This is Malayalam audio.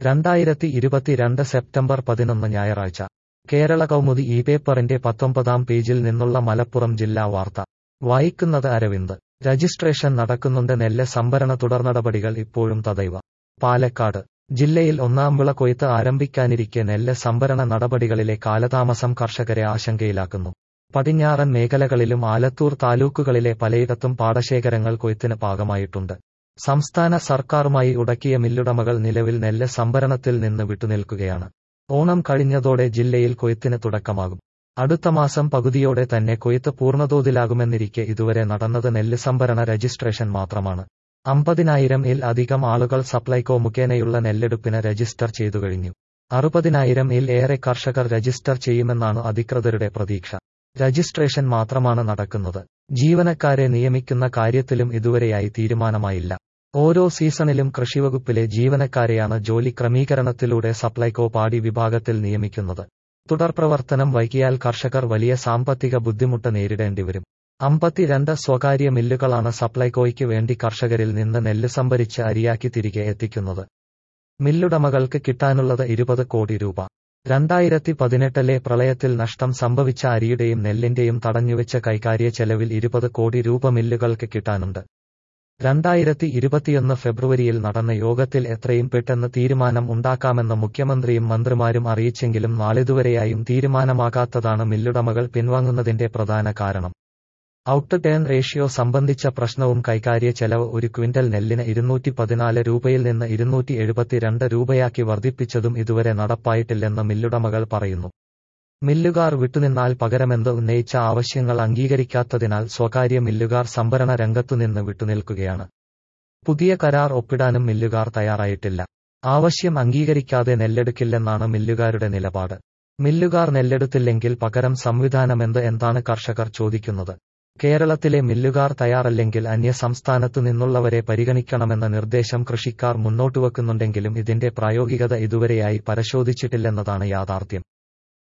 രണ്ടായിരത്തി ഇരുപത്തിരണ്ട് സെപ്റ്റംബർ പതിനൊന്ന് ഞായറാഴ്ച കേരള കൗമുദി ഈ പേപ്പറിന്റെ പത്തൊമ്പതാം പേജിൽ നിന്നുള്ള മലപ്പുറം ജില്ലാ വാർത്ത വായിക്കുന്നത് അരവിന്ദ് രജിസ്ട്രേഷൻ നടക്കുന്നുണ്ട് നെല്ല് സംഭരണ തുടർനടപടികൾ ഇപ്പോഴും തദൈവ പാലക്കാട് ജില്ലയിൽ ഒന്നാം വിള കൊയ്ത്ത് ആരംഭിക്കാനിരിക്കെ നെല്ല് സംഭരണ നടപടികളിലെ കാലതാമസം കർഷകരെ ആശങ്കയിലാക്കുന്നു പടിഞ്ഞാറൻ മേഖലകളിലും ആലത്തൂർ താലൂക്കുകളിലെ പലയിടത്തും പാടശേഖരങ്ങൾ കൊയ്ത്തിന് പാകമായിട്ടുണ്ട് സംസ്ഥാന സർക്കാരുമായി ഉടക്കിയ മില്ലുടമകൾ നിലവിൽ നെല്ല് സംഭരണത്തിൽ നിന്ന് വിട്ടുനിൽക്കുകയാണ് ഓണം കഴിഞ്ഞതോടെ ജില്ലയിൽ കൊയ്ത്തിന് തുടക്കമാകും അടുത്ത മാസം പകുതിയോടെ തന്നെ കൊയ്ത്ത് പൂർണ്ണതോതിലാകുമെന്നിരിക്കെ ഇതുവരെ നടന്നത് നെല്ല് സംഭരണ രജിസ്ട്രേഷൻ മാത്രമാണ് അമ്പതിനായിരം ഇൽ അധികം ആളുകൾ സപ്ലൈകോ മുഖേനയുള്ള നെല്ലെടുപ്പിന് രജിസ്റ്റർ ചെയ്തു കഴിഞ്ഞു അറുപതിനായിരം ഇൽ ഏറെ കർഷകർ രജിസ്റ്റർ ചെയ്യുമെന്നാണ് അധികൃതരുടെ പ്രതീക്ഷ രജിസ്ട്രേഷൻ മാത്രമാണ് നടക്കുന്നത് ജീവനക്കാരെ നിയമിക്കുന്ന കാര്യത്തിലും ഇതുവരെയായി തീരുമാനമായില്ല ഓരോ സീസണിലും കൃഷിവകുപ്പിലെ ജീവനക്കാരെയാണ് ജോലി ക്രമീകരണത്തിലൂടെ സപ്ലൈകോ പാടി വിഭാഗത്തിൽ നിയമിക്കുന്നത് തുടർപ്രവർത്തനം വൈകിയാൽ കർഷകർ വലിയ സാമ്പത്തിക ബുദ്ധിമുട്ട് നേരിടേണ്ടിവരും അമ്പത്തിരണ്ട് സ്വകാര്യ മില്ലുകളാണ് സപ്ലൈകോയ്ക്ക് വേണ്ടി കർഷകരിൽ നിന്ന് നെല്ല് സംഭരിച്ച് അരിയാക്കി തിരികെ എത്തിക്കുന്നത് മില്ലുടമകൾക്ക് കിട്ടാനുള്ളത് ഇരുപത് കോടി രൂപ രണ്ടായിരത്തി പതിനെട്ടിലെ പ്രളയത്തിൽ നഷ്ടം സംഭവിച്ച അരിയുടെയും നെല്ലിന്റെയും തടഞ്ഞുവെച്ച കൈകാര്യ ചെലവിൽ ഇരുപത് കോടി രൂപ മില്ലുകൾക്ക് കിട്ടാനുണ്ട് രണ്ടായിരത്തി ഇരുപത്തിയൊന്ന് ഫെബ്രുവരിയിൽ നടന്ന യോഗത്തിൽ എത്രയും പെട്ടെന്ന് തീരുമാനം ഉണ്ടാക്കാമെന്ന് മുഖ്യമന്ത്രിയും മന്ത്രിമാരും അറിയിച്ചെങ്കിലും നാളിതുവരെയായും തീരുമാനമാകാത്തതാണ് മില്ലുടമകൾ പിൻവാങ്ങുന്നതിന്റെ പ്രധാന കാരണം ഔട്ട് ടേൺ റേഷ്യോ സംബന്ധിച്ച പ്രശ്നവും കൈകാര്യ ചെലവ് ഒരു ക്വിന്റൽ നെല്ലിന് ഇരുന്നൂറ്റി പതിനാല് രൂപയിൽ നിന്ന് ഇരുന്നൂറ്റി എഴുപത്തിരണ്ട് രൂപയാക്കി വർദ്ധിപ്പിച്ചതും ഇതുവരെ നടപ്പായിട്ടില്ലെന്ന് മില്ലുടമകൾ പറയുന്നു മില്ലുകാർ വിട്ടുനിന്നാൽ പകരമെന്ത് ഉന്നയിച്ച ആവശ്യങ്ങൾ അംഗീകരിക്കാത്തതിനാൽ സ്വകാര്യ മില്ലുകാർ സംഭരണ രംഗത്തുനിന്ന് വിട്ടുനിൽക്കുകയാണ് പുതിയ കരാർ ഒപ്പിടാനും മില്ലുകാർ തയ്യാറായിട്ടില്ല ആവശ്യം അംഗീകരിക്കാതെ നെല്ലെടുക്കില്ലെന്നാണ് മില്ലുകാരുടെ നിലപാട് മില്ലുകാർ നെല്ലെടുത്തില്ലെങ്കിൽ പകരം സംവിധാനമെന്ത് എന്താണ് കർഷകർ ചോദിക്കുന്നത് കേരളത്തിലെ മില്ലുകാർ തയ്യാറല്ലെങ്കിൽ അന്യ സംസ്ഥാനത്തു നിന്നുള്ളവരെ പരിഗണിക്കണമെന്ന നിർദ്ദേശം കൃഷിക്കാർ മുന്നോട്ടുവെക്കുന്നുണ്ടെങ്കിലും ഇതിന്റെ പ്രായോഗികത ഇതുവരെയായി പരിശോധിച്ചിട്ടില്ലെന്നതാണ് യാഥാർത്ഥ്യം